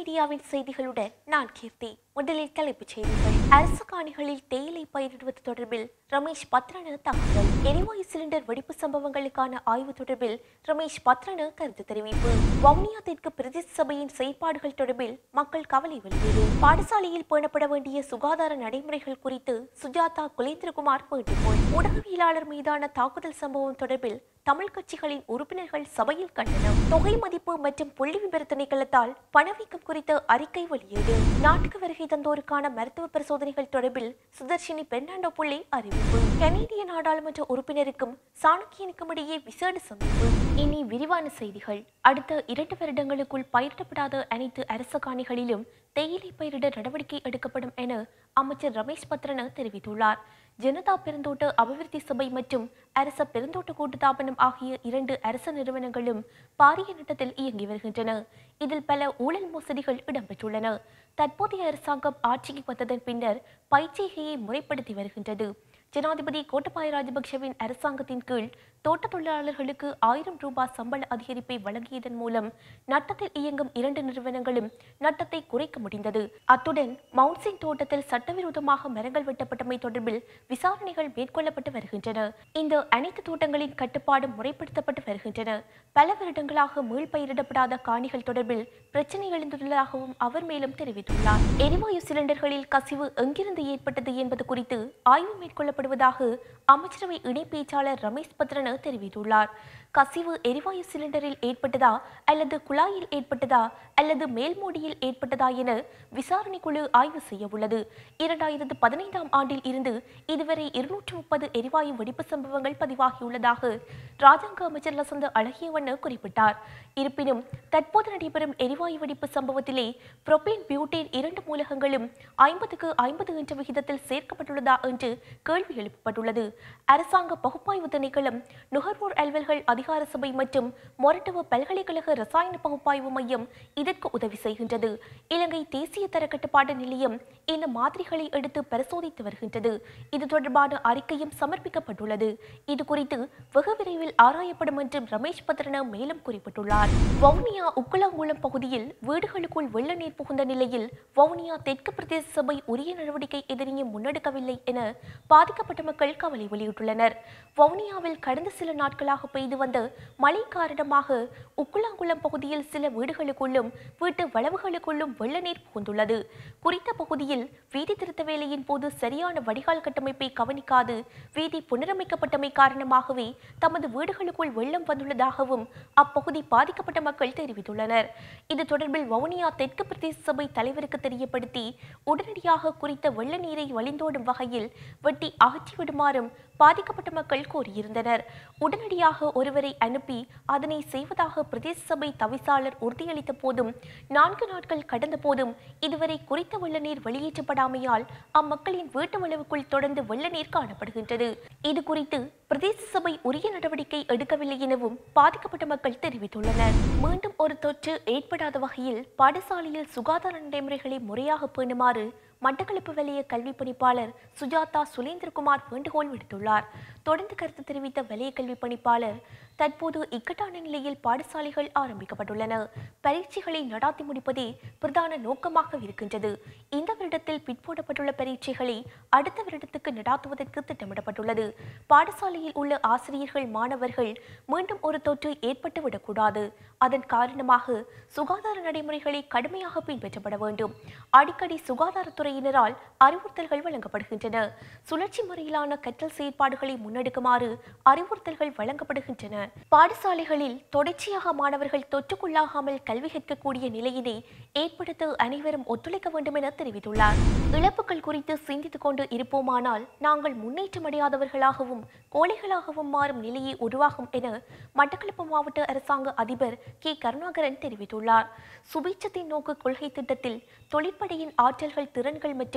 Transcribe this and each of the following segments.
மீடியாவின் செய்திகளுடன் நான் கீர்த்தி முதலில் தலைப்புச் செய்திகள் அரசு காணிகளில் தேயிலை பயிரிடுவது தொடர்பில் ரமேஷ் பத்ரன தகவல் எரிவாயு சிலிண்டர் வெடிப்பு சம்பவங்களுக்கான ஆய்வு தொடர்பில் ரமேஷ் பத்ரன கருத்து தெரிவிப்பு வவுனியா தெற்கு பிரதேச சபையின் செயற்பாடுகள் தொடர்பில் மக்கள் கவலை வெளியீடு பாடசாலையில் பேணப்பட வேண்டிய சுகாதார நடைமுறைகள் குறித்து சுஜாதா குலேந்திரகுமார் வேண்டுகோள் ஊடகவியலாளர் மீதான தாக்குதல் சம்பவம் தொடர்பில் தமிழ் கட்சிகளின் உறுப்பினர்கள் சபையில் கண்டனம் தொகை மதிப்பு மற்றும் புள்ளி விபர திணைக்களத்தால் பணவீக்கம் குறித்த அறிக்கை வெளியீடு நாட்டுக்கு வருகை தந்தோருக்கான மருத்துவ பரிசோதனைகள் தொடர்பில் சுதர்ஷினி பெர்னாண்டோ புள்ளி அறிவிப்பு கனேடிய நாடாளுமன்ற உறுப்பினருக்கும் சாணக்கியனுக்கும் இடையே விசேட சந்திப்பு இனி விரிவான செய்திகள் அடுத்த இரண்டு வருடங்களுக்குள் பயிரிடப்படாத அனைத்து அரச காணிகளிலும் தேயிலை பயிரிட நடவடிக்கை எடுக்கப்படும் என அமைச்சர் ரமேஷ் பத்ரன தெரிவித்துள்ளார் ஜனதா பெருந்தோட்ட அபிவிருத்தி சபை மற்றும் அரச பெருந்தோட்ட கூட்டுத்தாபனம் ஆகிய இரண்டு அரச நிறுவனங்களும் பாரிய நட்டத்தில் இயங்கி வருகின்றன இதில் பல ஊழல் மோசடிகள் இடம்பெற்றுள்ளன தற்போதைய அரசாங்கம் ஆட்சிக்கு வந்ததன் பின்னர் பயிற்சிகையை முறைப்படுத்தி வருகின்றது ஜனாதிபதி கோட்டபாய ராஜபக்ஷவின் அரசாங்கத்தின் கீழ் தோட்ட தொழிலாளர்களுக்கு ஆயிரம் ரூபாய் சம்பள அதிகரிப்பை வழங்கியதன் மூலம் நட்டத்தில் இயங்கும் இரண்டு நிறுவனங்களும் நட்டத்தை குறைக்க முடிந்தது அத்துடன் மவுண்ட்சிங் தோட்டத்தில் சட்டவிரோதமாக மரங்கள் வெட்டப்பட்டமை தொடர்பில் விசாரணைகள் மேற்கொள்ளப்பட்டு வருகின்றன இந்த அனைத்து தோட்டங்களின் கட்டுப்பாடு முறைப்படுத்தப்பட்டு வருகின்றன பல வருடங்களாக மீள்பயிரிடப்படாத காணிகள் தொடர்பில் பிரச்சனை எழுந்துள்ளதாகவும் அவர் மேலும் தெரிவித்துள்ளார் எரிவாயு சிலிண்டர்களில் கசிவு எங்கிருந்து ஏற்பட்டது என்பது குறித்து ஆய்வு மேற்கொள்ளப்படுவதாக அமைச்சரவை இணை பேச்சாளர் ரமேஷ் பத்ரன தெரிவித்துள்ளார் கசிவு எரிவாயு சிலிண்டரில் ஏற்பட்டதா அல்லது குழாயில் ஏற்பட்டதா அல்லது மேல்மூடியில் ஏற்பட்டதா என விசாரணை குழு ஆய்வு செய்ய உள்ளது இரண்டாயிரத்து பதினைந்தாம் ஆண்டில் இருந்து இதுவரை இருநூற்று முப்பது எரிவாயு வெடிப்பு சம்பவங்கள் பதிவாகியுள்ளதாக ராஜாங்க அமைச்சர் லசந்த அழகியவண்ண குறிப்பிட்டார் இருப்பினும் தற்போது நடைபெறும் எரிவாயு வெடிப்பு சம்பவத்திலே புரோபேன் பியூட்டேன் இரண்டு மூலகங்களும் ஐம்பதுக்கு ஐம்பது என்ற விகிதத்தில் சேர்க்கப்பட்டுள்ளதா என்று கேள்வி எழுப்பப்பட்டுள்ளது அரசாங்க பகுப்பாய்வு திணைக்களம் நுகர்வோர் அலுவல்கள் அதிகார சபை மற்றும் மொரட்டுவ பல்கலைக்கழக ரசாயன பகுப்பாய்வு மையம் இதற்கு உதவி செய்கின்றது இலங்கை தேசிய தர கட்டுப்பாடு நிலையம் இந்த மாதிரிகளை எடுத்து பரிசோதித்து வருகின்றது இது தொடர்பான அறிக்கையும் சமர்ப்பிக்கப்பட்டுள்ளது இது குறித்து வெகு விரைவில் ஆராயப்படும் என்றும் ரமேஷ் பத்ரன மேலும் குறிப்பிட்டுள்ளார் வவுனியா உக்குலாங்குளம் பகுதியில் வீடுகளுக்குள் வெள்ள நீர் புகுந்த நிலையில் வவுனியா தெற்கு பிரதேச சபை உரிய நடவடிக்கை எதிரியும் முன்னெடுக்கவில்லை என பாதிக்கப்பட்ட மக்கள் கவலை வெளியிட்டுள்ளனர் வவுனியாவில் கடந்த சில நாட்களாக பெய்து வந்த மழை காரணமாக உக்குலாங்குளம் பகுதியில் சில வீடுகளுக்குள்ளும் வீட்டு வளவுகளுக்குள்ளும் வெள்ள நீர் புகுந்துள்ளது குறித்த பகுதியில் வீதி திருத்த வேலையின் போது சரியான வடிகால் கட்டமைப்பை கவனிக்காது வீதி புனரமைக்கப்பட்டமை காரணமாகவே தமது வீடுகளுக்குள் வெள்ளம் வந்துள்ளதாகவும் அப்பகுதி பாதிக்கப்பட்ட மக்கள் தெரிவித்துள்ளனர் இது தொடர்பில் வவுனியா தெற்கு பிரதேச சபை தலைவருக்கு தெரியப்படுத்தி உடனடியாக குறித்த வெள்ள நீரை வழிந்தோடும் வகையில் வெட்டி அகற்றிவிடுமாறும் பாதிக்கப்பட்ட மக்கள் கோரியிருந்தனர் உடனடியாக ஒருவரை அனுப்பி அதனை செய்வதாக பிரதேச சபை தவிசாளர் உறுதியளித்த போதும் நான்கு நாட்கள் கடந்த போதும் இதுவரை குறித்த வெள்ள நீர் வெளியேற்றப்படாமையால் அம்மக்களின் வீட்டு வளவுக்குள் தொடர்ந்து வெள்ள நீர் காணப்படுகின்றது இது குறித்து பிரதேச சபை உரிய நடவடிக்கை எடுக்கவில்லை எனவும் பாதிக்கப்பட்ட மக்கள் தெரிவித்துள்ளனர் மீண்டும் ஒரு தொற்று ஏற்படாத வகையில் பாடசாலையில் சுகாதார நடைமுறைகளை முறையாக பேணுமாறு மட்டக்களப்பு வலய கல்வி பணிப்பாளர் சுஜாதா சுலேந்திரகுமார் வேண்டுகோள் விடுத்துள்ளார் தொடர்ந்து கருத்து தெரிவித்த வலய கல்வி பணிப்பாளர் தற்போது இக்கட்டான நிலையில் பாடசாலைகள் ஆரம்பிக்கப்பட்டுள்ளன பரீட்சைகளை நடாத்தி முடிப்பதே பிரதான நோக்கமாக இருக்கின்றது இந்த வருடத்தில் பிற்போடப்பட்டுள்ள பரீட்சைகளை அடுத்த வருடத்துக்கு நடாத்துவதற்கு திட்டமிடப்பட்டுள்ளது பாடசாலையில் உள்ள ஆசிரியர்கள் மாணவர்கள் மீண்டும் ஒரு தொற்று ஏற்பட்டுவிடக்கூடாது அதன் காரணமாக சுகாதார நடைமுறைகளை கடுமையாக பின்பற்றப்பட வேண்டும் அடிக்கடி சுகாதாரத்துறையினரால் அறிவுறுத்தல்கள் வழங்கப்படுகின்றன சுழற்சி முறையிலான கற்றல் செயற்பாடுகளை முன்னெடுக்குமாறு அறிவுறுத்தல்கள் வழங்கப்படுகின்றன பாடசாலைகளில் தொடர்ச்சியாக மாணவர்கள் தொற்றுக்குள்ளாகாமல் கல்வி கற்கக்கூடிய நிலையினை ஏற்படுத்த அனைவரும் ஒத்துழைக்க வேண்டும் என தெரிவித்துள்ளார் இழப்புகள் குறித்து சிந்தித்துக் கொண்டு இருப்போமானால் நாங்கள் முன்னேற்றமடையாதவர்களாகவும் கோழைகளாகவும் மாறும் நிலையை உருவாகும் என மட்டக்களப்பு மாவட்ட அரசாங்க அதிபர் கே கருணாகரன் தெரிவித்துள்ளார் சுபீட்சத்தின் நோக்கு கொள்கை திட்டத்தில் தொழிற்படையின் ஆற்றல்கள் திறன்கள் மற்றும்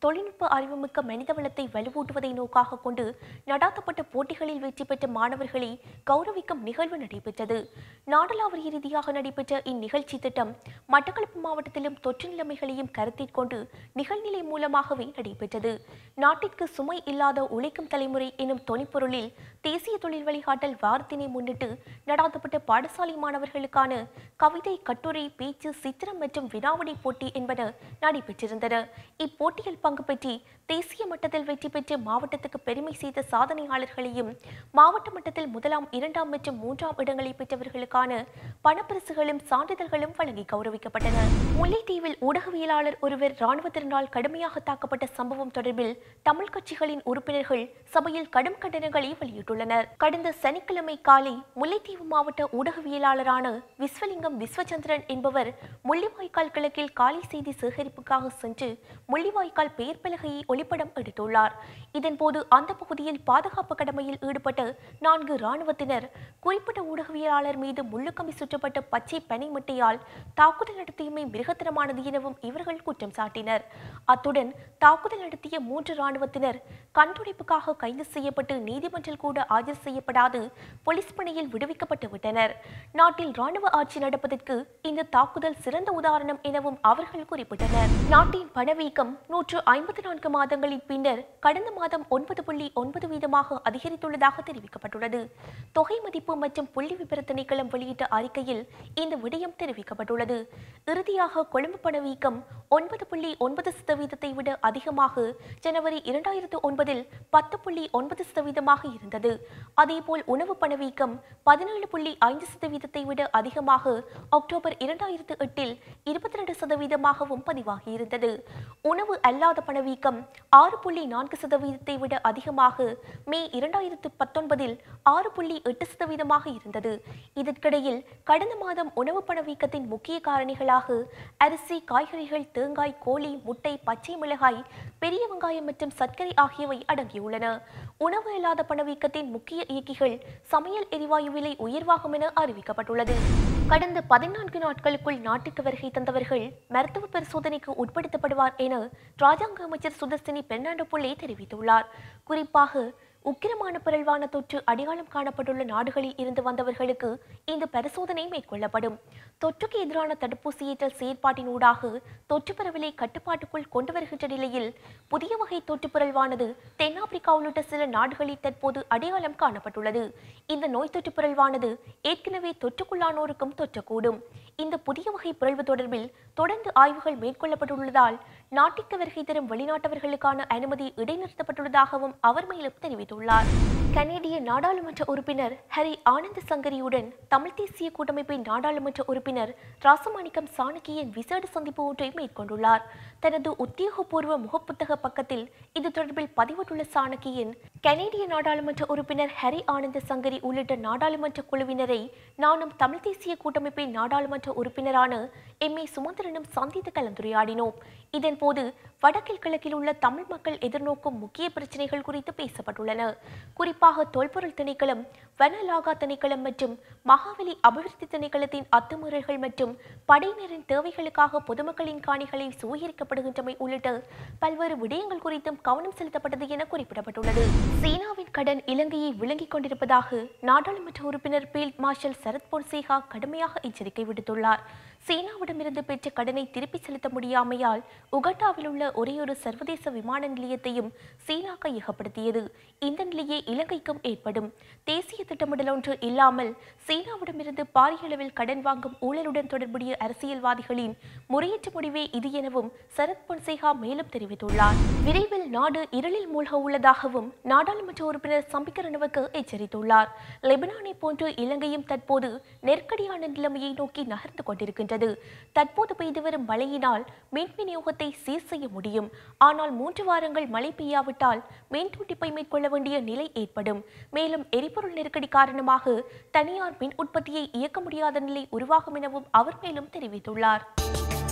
தொழில்நுட்ப அறிவுமிக்க மனிதவளத்தை வலுவூட்டுவதை நோக்காக கொண்டு நடாத்தப்பட்ட போட்டிகளில் வெற்றி பெற்ற மாணவர்களை கௌரவிக்கும் நிகழ்வு நடைபெற்றது நாடளாவிய ரீதியாக நடைபெற்ற இந்நிகழ்ச்சி திட்டம் மட்டக்களப்பு மாவட்டத்திலும் தொற்று நிலைமைகளையும் கருத்தில் கொண்டு நிகழ்நிலை மூலமாகவே நடைபெற்றது நாட்டிற்கு சுமை இல்லாத உழைக்கும் தலைமுறை எனும் தொனிப்பொருளில் தேசிய தொழில் வழிகாட்டல் வாரத்தினை முன்னிட்டு நடாத்தப்பட்ட பாடசாலை மாணவர்களுக்கான கவிதை கட்டுரை பேச்சு சித்திரம் மற்றும் வினாவணி போட்டி என்பன நடைபெற்றிருந்தன இப்போட்டியில் பங்கு பெற்றி தேசிய மட்டத்தில் வெற்றி பெற்று மாவட்டத்துக்கு பெருமை செய்த சாதனையாளர்களையும் மாவட்ட மட்டத்தில் முதலாம் இரண்டாம் மற்றும் மூன்றாம் இடங்களை பெற்றவர்களுக்கான பணப்பரிசுகளும் சான்றிதழ்களும் வழங்கி கௌரவிக்கப்பட்டன முல்லைத்தீவில் ஊடகவியலாளர் ஒருவர் இராணுவத்தினரால் கடுமையாக தாக்கப்பட்ட சம்பவம் தொடர்பில் தமிழ் கட்சிகளின் உறுப்பினர்கள் சபையில் கடும் கண்டனங்களை வெளியிட்டுள்ளனர் கடந்த சனிக்கிழமை காலை முல்லைத்தீவு மாவட்ட ஊடகவியலாளரான விஸ்வலிங்கம் விஸ்வச்சந்திரன் என்பவர் முள்ளிவாய்க்கால் கிழக்கில் காலி செய்தி சேகரிப்புக்காக சென்று முள்ளிவாய்க்கால் பெயர் பலகையை ஒளிப்படம் எடுத்துள்ளார் இதன்போது அந்த பகுதியில் பாதுகாப்பு கடமையில் ஈடுபட்ட நான்கு இராணுவத்தினர் குறிப்பிட்ட ஊடகவியலாளர் மீது முள்ளுக்கம்பி சுற்றப்பட்ட பச்சை பனை முட்டையால் தாக்குதல் நடத்தியமை மிருகத்தனமானது எனவும் இவர்கள் குற்றம் சாட்டினர் அத்துடன் தாக்குதல் நடத்திய மூன்று இராணுவத்தினர் கண்துடைப்புக்காக கைது செய்யப்பட்டு நீதிமன்றில் கூட ஆஜர் செய்யப்படாது போலீஸ் பணியில் விடுவிக்கப்பட்டு விட்டனர் நாட்டில் ராணுவ ஆட்சி நடப்பதற்கு இந்த தாக்குதல் சிறந்த உதாரணம் எனவும் அவர்கள் குறிப்பிட்டனர் நாட்டின் பணவீக்கம் நூற்று ஐம்பத்தி நான்கு மாதங்களின் பின்னர் கடந்த மாதம் ஒன்பது புள்ளி ஒன்பது வீதமாக அதிகரித்துள்ளதாக தெரிவிக்கப்பட்டுள்ளது தொகை மதிப்பு மற்றும் புள்ளி விபர திணைக்களம் வெளியிட்ட அறிக்கையில் இந்த விடயம் தெரிவிக்கப்பட்டுள்ளது இறுதியாக கொழும்பு பணவீக்கம் ஒன்பது புள்ளி ஒன்பது சதவீதத்தை விட அதிகமாக ஜனவரி இரண்டாயிரத்து ஒன்பதில் பத்து புள்ளி ஒன்பது சதவீதமாக இருந்தது அதேபோல் உணவு பணவீக்கம் பதினேழு புள்ளி ஐந்து சதவீதத்தை விட அதிகமாக அக்டோபர் இரண்டாயிரத்து எட்டில் இருபத்தி ரெண்டு சதவீதமாகவும் பதிவாகியிருந்தது உணவு அல்லாத பணவீக்கம் ஆறு புள்ளி நான்கு சதவீதத்தை விட அதிகமாக மே இரண்டாயிரத்து பத்தொன்பதில் ஆறு புள்ளி எட்டு சதவீதமாக இருந்தது இதற்கிடையில் கடந்த மாதம் உணவு பணவீக்கத்தின் முக்கிய காரணிகளாக அரிசி காய்கறிகள் தேங்காய் கோழி முட்டை பச்சை மிளகாய் பெரிய வெங்காயம் மற்றும் சர்க்கரை ஆகியவை அடங்கியுள்ளன உணவு அல்லாத பணவீக்கத்தின் முக்கிய இயக்கிகள் சமையல் எரிவாயு விலை உயர்வாகும் என அறிவிக்கப்பட்டுள்ளது கடந்த பதினான்கு நாட்களுக்குள் நாட்டுக்கு வருகை தந்தவர்கள் மருத்துவ பரிசோதனைக்கு உட்படுத்தப்படுவார் என ராஜாங்க அமைச்சர் சுதர்சினி பெர்னாண்டோ புள்ளே தெரிவித்துள்ளார் குறிப்பாக உக்கிரமான பிறழ்வான தொற்று அடையாளம் காணப்பட்டுள்ள நாடுகளில் இருந்து வந்தவர்களுக்கு இந்த பரிசோதனை மேற்கொள்ளப்படும் தொற்றுக்கு எதிரான தடுப்பூசியேற்றல் செயற்பாட்டினூடாக தொற்று பரவலை கட்டுப்பாட்டுக்குள் கொண்டு வருகின்ற நிலையில் புதிய வகை தொற்று பிறழ்வானது தென்னாப்பிரிக்கா உள்ளிட்ட சில நாடுகளில் தற்போது அடையாளம் காணப்பட்டுள்ளது இந்த நோய் தொற்று பிறழ்வானது ஏற்கனவே தொற்றுக்குள்ளானோருக்கும் தொற்றக்கூடும் இந்த புதிய வகை பிறழ்வு தொடர்பில் தொடர்ந்து ஆய்வுகள் மேற்கொள்ளப்பட்டுள்ளதால் நாட்டிற்கு வருகை தரும் வெளிநாட்டவர்களுக்கான அனுமதி இடைநிறுத்தப்பட்டுள்ளதாகவும் அவர் மேலும் தெரிவித்துள்ளார் கனேடிய நாடாளுமன்ற உறுப்பினர் ஹரி ஆனந்த சங்கரியுடன் தமிழ் தேசிய கூட்டமைப்பின் நாடாளுமன்ற உறுப்பினர் ராசமாணிக்கம் சாணக்கியன் விசேட சந்திப்பு ஒன்றை மேற்கொண்டுள்ளார் தனது உத்தியோகபூர்வ முகப்புத்தக பக்கத்தில் இது தொடர்பில் பதிவிட்டுள்ள சாணக்கியன் கனேடிய நாடாளுமன்ற உறுப்பினர் ஹரி ஆனந்த சங்கரி உள்ளிட்ட நாடாளுமன்ற குழுவினரை நானும் தமிழ் தேசிய கூட்டமைப்பின் நாடாளுமன்ற உறுப்பினரான எம் ஏ சுமந்திரனும் சந்தித்து கலந்துரையாடினோம் இதன்போது வடக்கில் கிழக்கில் உள்ள தமிழ் மக்கள் எதிர்நோக்கும் முக்கிய பிரச்சனைகள் குறித்து பேசப்பட்டுள்ளன குறிப்பாக தொல்பொருள் திணைக்களம் வனலாகா திணைக்களம் மற்றும் மகாவலி அபிவிருத்தி திணைக்களத்தின் அத்துமீறல்கள் மற்றும் படையினரின் தேவைகளுக்காக பொதுமக்களின் காணிகளை சுவீகரிக்கப்படுகின்றமை உள்ளிட்ட பல்வேறு விடயங்கள் குறித்தும் கவனம் செலுத்தப்பட்டது என குறிப்பிடப்பட்டுள்ளது சீனாவின் கடன் இலங்கையை விளங்கிக் கொண்டிருப்பதாக நாடாளுமன்ற உறுப்பினர் பீல்ட் மார்ஷல் சரத் பொன்சேகா கடுமையாக எச்சரிக்கை விடுத்துள்ளார் சீனாவிடமிருந்து பெற்ற கடனை திருப்பி செலுத்த முடியாமையால் உகண்டாவில் உள்ள ஒரேயொரு சர்வதேச விமான நிலையத்தையும் சீனா கையகப்படுத்தியது இந்த நிலையே இலங்கைக்கும் ஏற்படும் தேசிய திட்டமிடல் ஒன்று இல்லாமல் சீனாவிடமிருந்து பாரிய அளவில் கடன் வாங்கும் ஊழலுடன் தொடர்புடைய அரசியல்வாதிகளின் முறையற்ற முடிவே இது எனவும் சரத் பொன்சேகா மேலும் தெரிவித்துள்ளார் விரைவில் நாடு இருளில் மூழ்க உள்ளதாகவும் நாடாளுமன்ற உறுப்பினர் சம்பிக்கரனவுக்கு எச்சரித்துள்ளார் லெபனானை போன்று இலங்கையும் தற்போது நெருக்கடியான நிலைமையை நோக்கி நகர்ந்து கொண்டிருக்கின்றது தற்போது பெய்து வரும் மழையினால் மின் விநியோகத்தை சீர் செய்ய முடியும் ஆனால் மூன்று வாரங்கள் மழை பெய்யாவிட்டால் மின் துண்டிப்பை மேற்கொள்ள வேண்டிய நிலை ஏற்படும் மேலும் எரிபொருள் நெருக்கடி காரணமாக தனியார் மின் உற்பத்தியை இயக்க முடியாத நிலை உருவாகும் எனவும் அவர் மேலும் தெரிவித்துள்ளார்